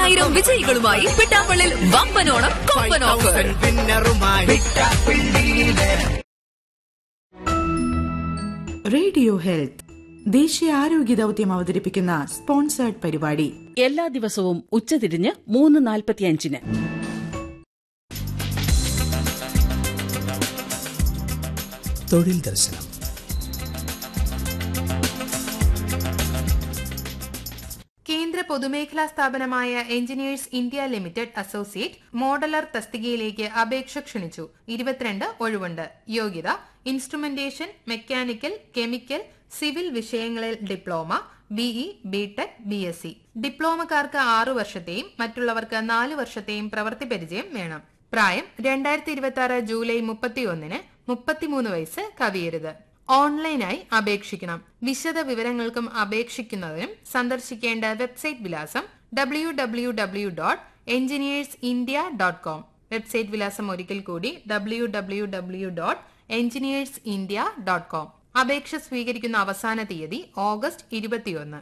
പതിനായിരം വിജയികളുമായി പിട്ടാപ്പള്ളിൽ വമ്പനോണം കൊമ്പൻ offer radio health ദേശീയ ആരോഗ്യ ദൗത്യം അവതരിപ്പിക്കുന്ന സ്പോൺസേർഡ് പരിപാടി എല്ലാ ദിവസവും ഉച്ചതിരിഞ്ഞ് മൂന്ന് നാൽപ്പത്തിയഞ്ചിന് തൊഴിൽ ദർശനം കേന്ദ്ര പൊതുമേഖലാ സ്ഥാപനമായ engineers India limited associate modeller തസ്തികയിലേക്ക് അപേക്ഷ ക്ഷണിച്ചു ഇരുപത്തിരണ്ട് ഒഴിവുണ്ട് യോഗ്യത ഇൻസ്ട്രുമെന്റേഷൻ മെക്കാനിക്കൽ കെമിക്കൽ സിവിൽ വിഷയങ്ങളിൽ diploma BE B Tech B S C ഡിപ്ലോമക്കാർക്ക് ആറു വർഷത്തെയും മറ്റുള്ളവർക്ക് നാല് വർഷത്തെയും പ്രവൃത്തി പരിചയം വേണം പ്രായം രണ്ടായിരത്തി ഇരുപത്തി ആറ് ജൂലൈ മുപ്പത്തിയൊന്നിന് മുപ്പത്തിമൂന്ന് വയസ്സ് കവിയരുത് ഓൺലൈനായി അപേക്ഷിക്കണം വിശദ വിവരങ്ങൾക്കും അപേക്ഷിക്കുന്നതിനും സന്ദർശിക്കേണ്ട വെബ്സൈറ്റ് വിലാസം W W W dot engineers India dot com website വിലാസം ഒരിക്കൽ കൂടി W W W dot engineers India dot com അപേക്ഷ സ്വീകരിക്കുന്ന അവസാന തീയതി ഓഗസ്റ്റ് ഇരുപത്തിയൊന്ന്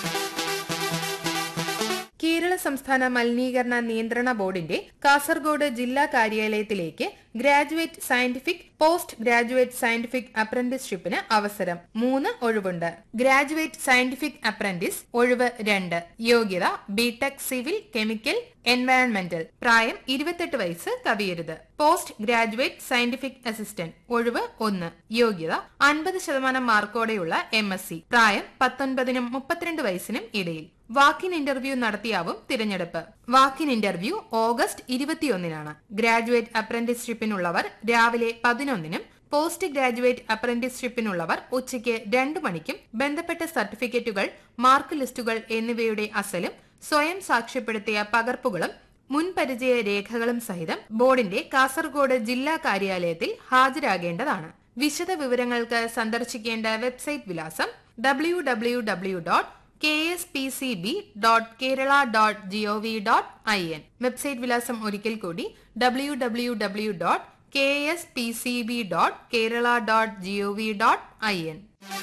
കേരള സംസ്ഥാന മലിനീകരണ നിയന്ത്രണ ബോർഡിന്റെ കാസർഗോഡ് ജില്ലാ കാര്യാലയത്തിലേക്ക് graduate scientific post graduate scientific അപ്രന്റീസ്ഷിപ്പിന് അവസരം മൂന്ന് ഒഴിവുണ്ട് ഗ്രാജുവേറ്റ് സയന്റിഫിക് അപ്രന്റീസ് ഒഴിവ് രണ്ട് യോഗ്യത ബിടെക് സിവിൽ കെമിക്കൽ എൻവയൺമെന്റൽ പ്രായം ഇരുപത്തെട്ട് വയസ്സ് കവിയരുത് പോസ്റ്റ് ഗ്രാജുവേറ്റ് സയന്റിഫിക് അസിസ്റ്റന്റ് ഒഴിവ് ഒന്ന് യോഗ്യത അൻപത് ശതമാനം മാർക്കോടെയുള്ള എം എസ് സി പ്രായം പത്തൊൻപതിനും മുപ്പത്തിരണ്ട് വയസ്സിനും ഇടയിൽ വാക്കിൻ ഇന്റർവ്യൂ നടത്തിയാവും തിരഞ്ഞെടുപ്പ് വാക്കിൻ ഇന്റർവ്യൂ ഓഗസ്റ്റ് ഇരുപത്തിയൊന്നിനാണ് ഗ്രാജുവേറ്റ് അപ്രന്റീസ്ഷിപ്പിനുള്ളവർ രാവിലെ പതിനൊന്നിനും പോസ്റ്റ് ഗ്രാജുവേറ്റ് അപ്രന്റീസ്ഷിപ്പിനുള്ളവർ ഉച്ചയ്ക്ക് രണ്ടു മണിക്കും ബന്ധപ്പെട്ട സർട്ടിഫിക്കറ്റുകൾ മാർക്ക് ലിസ്റ്റുകൾ എന്നിവയുടെ അസലും സ്വയം സാക്ഷ്യപ്പെടുത്തിയ പകർപ്പുകളും മുൻപരിചയ രേഖകളും സഹിതം ബോർഡിന്റെ കാസർഗോഡ് ജില്ലാ കാര്യാലയത്തിൽ ഹാജരാകേണ്ടതാണ് വിശദ വിവരങ്ങൾക്ക് സന്ദർശിക്കേണ്ട വെബ്സൈറ്റ് വിലാസം W W W dot K S P C B dot Kerala dot G O V dot I N website വിലാസം ഒരിക്കൽ കൂടി W W W dot K S P C B dot Kerala dot G O V dot I N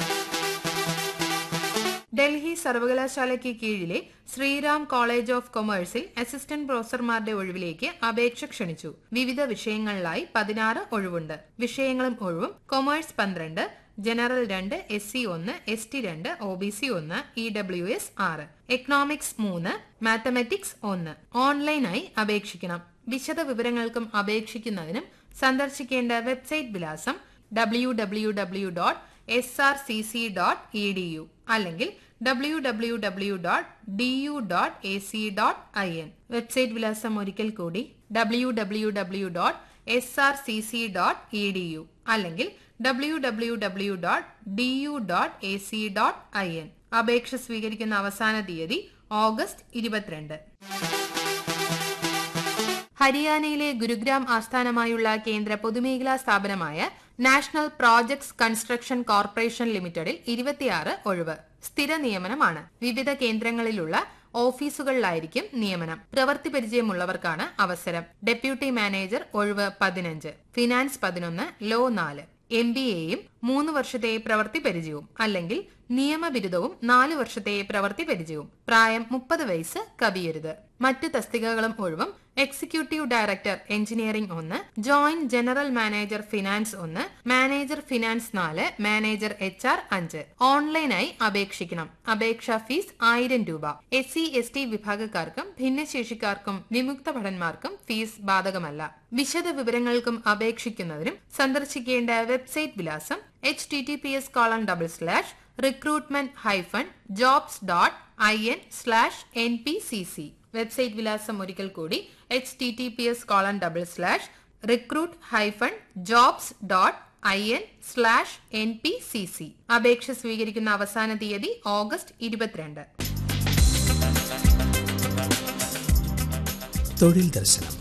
Delhi സർവകലാശാലയ്ക്ക് കീഴിലെ Shriram college of കൊമേഴ്സിൽ assistant പ്രൊഫസർമാരുടെ ഒഴിവിലേക്ക് അപേക്ഷ ക്ഷണിച്ചു വിവിധ വിഷയങ്ങളിലായി പതിനാറ് ഒഴിവുണ്ട് വിഷയങ്ങളും ഒഴിവും കൊമേഴ്സ് പന്ത്രണ്ട് ജനറൽ രണ്ട് എസ് സി ഒന്ന് എസ് ടി രണ്ട് ഒ ബി സി ഒന്ന് ഇ ഡബ്ല്യു എസ് ആറ് എക്കണോമിക്സ് മൂന്ന് മാത്തമാറ്റിക്സ് ഒന്ന് ഓൺലൈനായി അപേക്ഷിക്കണം വിശദ വിവരങ്ങൾക്കും അപേക്ഷിക്കുന്നതിനും സന്ദർശിക്കേണ്ട വെബ്സൈറ്റ് വിലാസം W W W dot S R C C dot E D U അല്ലെങ്കിൽ W W W dot D U dot A C dot I N website വിലാസം ഒരിക്കൽ കൂടി W W W dot S R C C dot E D U അല്ലെങ്കിൽ W W W dot D U dot A C dot I N അപേക്ഷ സ്വീകരിക്കുന്ന അവസാന തീയതി August ഇരുപത്തിരണ്ട് ഹരിയാനയിലെ ഗുരുഗ്രാം ആസ്ഥാനമായുള്ള കേന്ദ്ര പൊതുമേഖലാ സ്ഥാപനമായ നാഷണൽ പ്രോജക്ട്സ് കൺസ്ട്രക്ഷൻ കോർപ്പറേഷൻ ലിമിറ്റഡിൽ ഇരുപത്തിയാറ് ഒഴിവ് സ്ഥിര നിയമനമാണ് വിവിധ കേന്ദ്രങ്ങളിലുള്ള ഓഫീസുകളിലായിരിക്കും നിയമനം പ്രവൃത്തി പരിചയമുള്ളവർക്കാണ് അവസരം ഡെപ്യൂട്ടി മാനേജർ ഒഴിവ് പതിനഞ്ച് ഫിനാൻസ് പതിനൊന്ന് ലോ നാല് എം ബി എയും മൂന്ന് വർഷത്തെ പ്രവൃത്തി പരിചയവും അല്ലെങ്കിൽ നിയമബിരുദവും നാല് വർഷത്തെ പ്രവൃത്തി പരിചയവും പ്രായം മുപ്പത് വയസ്സ് കവിയരുത് മറ്റ് തസ്തികകളും ഒഴിവും എക്സിക്യൂട്ടീവ് ഡയറക്ടർ എഞ്ചിനീയറിംഗ് ഒന്ന് ജോയിന്റ് ജനറൽ മാനേജർ ഫിനാൻസ് ഒന്ന് മാനേജർ ഫിനാൻസ് നാല് മാനേജർ എച്ച് ആർ അഞ്ച് ഓൺലൈനായി അപേക്ഷിക്കണം അപേക്ഷാ ഫീസ് ആയിരം രൂപ എസ് സി എസ് ടി വിഭാഗക്കാർക്കും ഭിന്നശേഷിക്കാർക്കും വിമുക്ത ഭടന്മാർക്കും ഫീസ് ബാധകമല്ല വിശദ വിവരങ്ങൾക്കും അപേക്ഷിക്കുന്നതിനും സന്ദർശിക്കേണ്ട വെബ്സൈറ്റ് വിലാസം H T T P S colon double slash recruitment hyphen jobs dot I N slash N P C C website വിലാസം ഒരിക്കൽ കൂടി H T T P S colon double slash recruit hyphen jobs dot I N slash N P C C അപേക്ഷ സ്വീകരിക്കുന്ന അവസാന തീയതി August ഇരുപത്തിരണ്ട് തൊഴിൽ ദർശനം